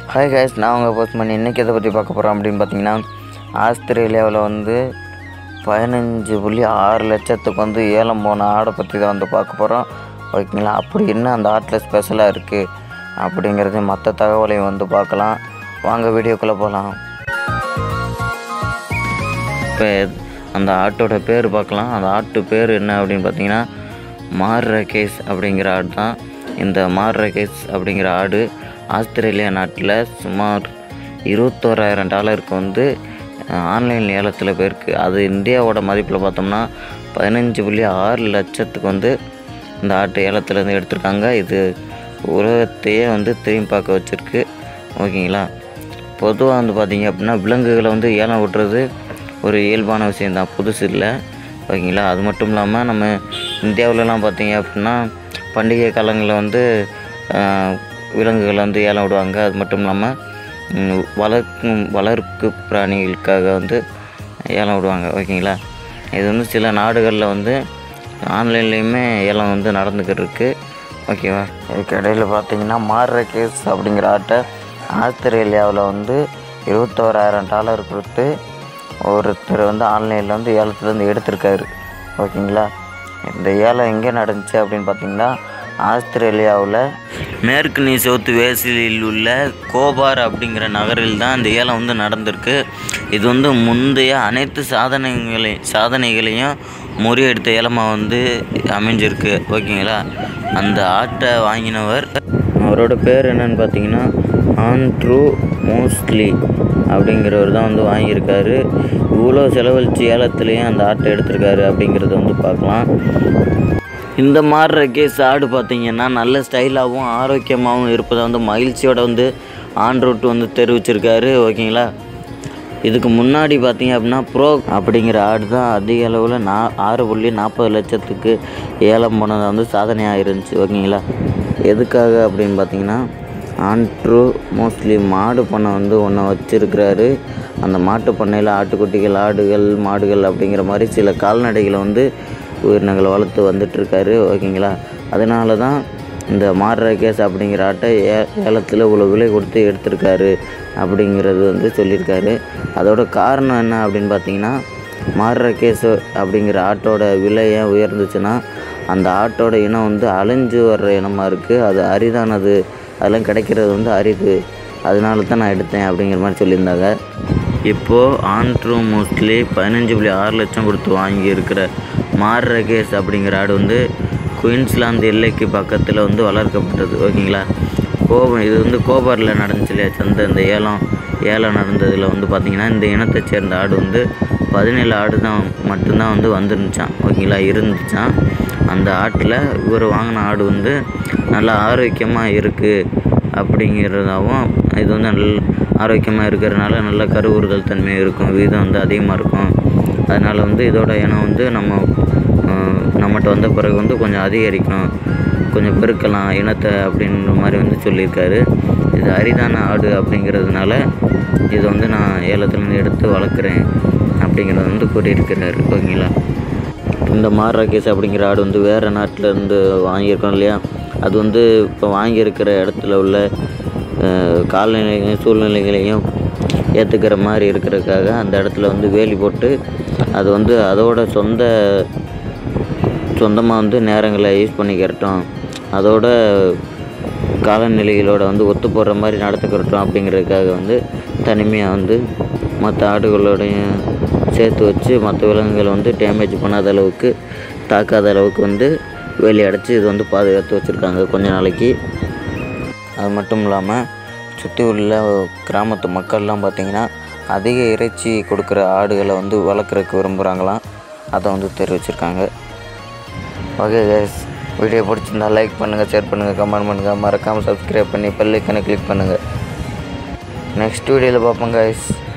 hi guys நான் உங்கள் post பண்ணி இன்றைக்கி எதை பற்றி பார்க்க போகிறோம் அப்படின்னு பார்த்தீங்கன்னா ஆஸ்திரேலியாவில் வந்து பதினஞ்சு புள்ளி ஆறு லட்சத்துக்கு வந்து ஏலம் போன ஆடை பற்றி தான் வந்து பார்க்க போகிறோம் ஓகேங்களா அப்படி என்ன அந்த ஆட்டில் ஸ்பெஷலாக இருக்குது அப்படிங்கிறது மற்ற தகவலையும் வந்து பார்க்கலாம் வாங்க வீடியோக்குள்ளே போகலாம் இப்போ அந்த ஆட்டோட பேர் பார்க்கலாம் அந்த ஆட்டு பேர் என்ன அப்படின்னு பார்த்தீங்கன்னா மார்ரகேஸ் அப்படிங்கிற ஆடு தான் இந்த மார்ரகேஸ் அப்படிங்கிற ஆடு ஆஸ்திரேலியா நாட்டில் சுமார் இருபத்தோராயிரம் டாலருக்கு வந்து ஆன்லைன் ஏலத்தில் போயிருக்கு அது இந்தியாவோட மதிப்பில் பார்த்தோம்னா பதினஞ்சு புள்ளி ஆறு லட்சத்துக்கு வந்து இந்த ஆட்டு ஏலத்துலேருந்து எடுத்திருக்காங்க இது உலகத்தையே வந்து திரும்பி பார்க்க வச்சுருக்கு ஓகேங்களா பொதுவாக வந்து பார்த்தீங்க அப்படின்னா விலங்குகளை வந்து ஏலம் விட்டுறது ஒரு இயல்பான விஷயந்தான் புதுசு இல்லை ஓகேங்களா அது மட்டும் இல்லாமல் நம்ம இந்தியாவிலலாம் பார்த்தீங்க அப்படின்னா பண்டிகை காலங்களில் வந்து ஆஹ், விலங்குகளை வந்து ஏலம் விடுவாங்க அது மட்டும் இல்லாமல் ம், வளர்க்கும் வளர்ப்பு பிராணிகளுக்காக வந்து ஏலம் விடுவாங்க ஓகேங்களா இது வந்து சில நாடுகளில் வந்து ஆன்லைன்லேயுமே ஏலம் வந்து நடந்துக்கிட்டு இருக்கு ஓகேவா இதுக்கு இடையில பார்த்தீங்கன்னா மாறுற கேஸ் அப்படிங்கிற ஆட்டை ஆஸ்திரேலியாவில் வந்து இருபத்தோராயிரம் டாலர் கொடுத்து ஒருத்தர் வந்து ஆன்லைனில் வந்து ஏலத்துலேருந்து எடுத்திருக்காரு ஓகேங்களா இந்த ஏலம் எங்கே நடந்துச்சு அப்படின்னு பார்த்தீங்கன்னா ஆஸ்திரேலியாவில் மேற்கு நீ சவுத்து வேசிலில் உள்ள கோபார் அப்படிங்கிற நகரில் தான் இந்த ஏலம் வந்து நடந்திருக்கு இது வந்து முந்தைய அனைத்து சாதனைகளை சாதனைகளையும் முறியடித்த ஏலமாக வந்து அமைஞ்சிருக்கு ஓகேங்களா அந்த ஆட்டை வாங்கினவர் அவரோட பேர் என்னன்னு பார்த்தீங்கன்னா ஆண்ட்ரூ மோஸ்ட்லி அப்படிங்கிறவர் தான் வந்து வாங்கியிருக்காரு இவ்வளோ செலவழித்து ஏலத்துலேயும் அந்த ஆட்டை எடுத்திருக்காரு அப்படிங்கிறத வந்து பார்க்கலாம் இந்த மாதிரி கேஸ் ஆடு பார்த்தீங்கன்னா நல்ல ஸ்டைலாகவும் ஆரோக்கியமாகவும் இருப்பதை வந்து மகிழ்ச்சியோட வந்து ஆன் ரூட் வந்து தெரிவிச்சிருக்காரு ஓகேங்களா இதுக்கு முன்னாடி பார்த்தீங்க அப்படின்னா ப்ரோ அப்படிங்கிற ஆடு தான் அதிக அளவில் நா ஆறு புள்ளி நாற்பது லட்சத்துக்கு ஏலம் போனது வந்து சாதனையாக இருந்துச்சு ஓகேங்களா எதுக்காக அப்படின்னு பார்த்தீங்கன்னா ஆண்ட்ரூ மோஸ்ட்லி மாடு பண்ணை வந்து ஒன்று வச்சுருக்கிறாரு அந்த மாட்டு பண்ணையில் ஆட்டுக்குட்டிகள் ஆடுகள் மாடுகள் அப்படிங்கிற மாதிரி சில கால்நடைகளை வந்து உயிரினங்களை வளர்த்து வந்துட்டுருக்காரு ஓகேங்களா அதனால தான் இந்த மாடுற கேஸ் அப்படிங்கிற ஆட்டை ஏ ஏலத்தில் இவ்வளோ விலை கொடுத்து எடுத்திருக்காரு அப்படிங்கிறது வந்து சொல்லியிருக்காரு அதோட காரணம் என்ன அப்படின்னு பார்த்தீங்கன்னா மாடுற கேஸ் அப்படிங்கிற ஆட்டோட விலை ஏன் உயர்ந்துச்சுன்னா அந்த ஆட்டோட இனம் வந்து அழிஞ்சு வர்ற இனமாக இருக்குது அது அரிதானது அதெல்லாம் கிடைக்கிறது வந்து அரிது அதனால தான் நான் எடுத்தேன் அப்படிங்கிற மாதிரி சொல்லியிருந்தாங்க இப்போது ஆண்ட்ரூ மோஸ்ட்லி பதினஞ்சு புள்ளி ஆறு லட்சம் கொடுத்து வாங்கியிருக்கிற மார்ரகேஸ் அப்படிங்கிற ஆடு வந்து குயின்ஸ்லாந்து எல்லைக்கு பக்கத்தில் வந்து வளர்க்கப்பட்டது ஓகேங்களா கோபம் இது வந்து கோபாரில் நடந்துச்சு இல்லையா சந்தை இந்த ஏலம் ஏலம் நடந்ததில் வந்து பார்த்திங்கன்னா இந்த இனத்தை சேர்ந்த ஆடு வந்து பதினேழு ஆடு தான் மட்டும்தான் வந்து வந்துருந்துச்சான் ஓகேங்களா இருந்துச்சான் அந்த ஆட்டில் இவர் வாங்கின ஆடு வந்து நல்லா ஆரோக்கியமாக இருக்குது அப்படிங்கிறதாவும் இது வந்து நல்ல ஆரோக்கியமாக இருக்கிறதுனால நல்ல கருவுறுதல் தன்மை இருக்கும் வீதம் வந்து அதிகமாக இருக்கும் அதனால் வந்து இதோட இனம் வந்து நம்ம ஆஹ், நம்மகிட்ட வந்த பிறகு வந்து கொஞ்சம் அதிகரிக்கும் கொஞ்சம் பெருக்கலாம் இனத்தை அப்படின்ற மாதிரி வந்து சொல்லியிருக்காரு இது அரிதான ஆடு அப்படிங்கிறதுனால இதை வந்து நான் ஏலத்துலேருந்து எடுத்து வளர்க்குறேன் அப்படிங்கிறத வந்து கூறியிருக்கிறாரு ஓகேங்களா இந்த மார்ராகேஸ் அப்படிங்கிற ஆடு வந்து வேறு நாட்டிலேருந்து வாங்கியிருக்கோம் இல்லையா அது வந்து இப்போ வாங்கியிருக்கிற இடத்துல உள்ள அஹ், காலநிலைகளையும் சூழ்நிலைகளையும் ஏற்றுக்கிற மாதிரி இருக்கிறதுக்காக அந்த இடத்துல வந்து வேலி போட்டு அது வந்து அதோட சொந்த சொந்தமாக வந்து நேரங்களை யூஸ் பண்ணிக்கிறட்டும் அதோட காலநிலைகளோட வந்து ஒத்து போடுற மாதிரி நடத்துக்கிறட்டும் அப்படிங்கிறதுக்காக வந்து தனிமையாக வந்து மற்ற ஆடுகளோடையும் சேர்த்து வச்சு மற்ற விலங்குகளை வந்து டேமேஜ் பண்ணாத அளவுக்கு தாக்காத அளவுக்கு வந்து வேலி அடைச்சி இது வந்து பாதுகாத்து வச்சுருக்காங்க கொஞ்ச நாளைக்கு அது மட்டும் இல்லாமல் சுற்றி உள்ள கிராமத்து மக்கள்லாம் பார்த்திங்கன்னா அதிக இறைச்சி கொடுக்குற ஆடுகளை வந்து வளர்க்குறதுக்கு விரும்புகிறாங்களாம் அதை வந்து தெரிவிச்சிருக்காங்க ஓகே கைஸ் வீடியோ பிடிச்சிருந்தா லைக் பண்ணுங்கள் ஷேர் பண்ணுங்கள் கமெண்ட் பண்ணுங்கள் மறக்காமல் சப்ஸ்கிரைப் பண்ணி பெல்லைக்கனை கிளிக் பண்ணுங்கள் நெக்ஸ்ட் வீடியோவில் பார்ப்போம் கைஸ்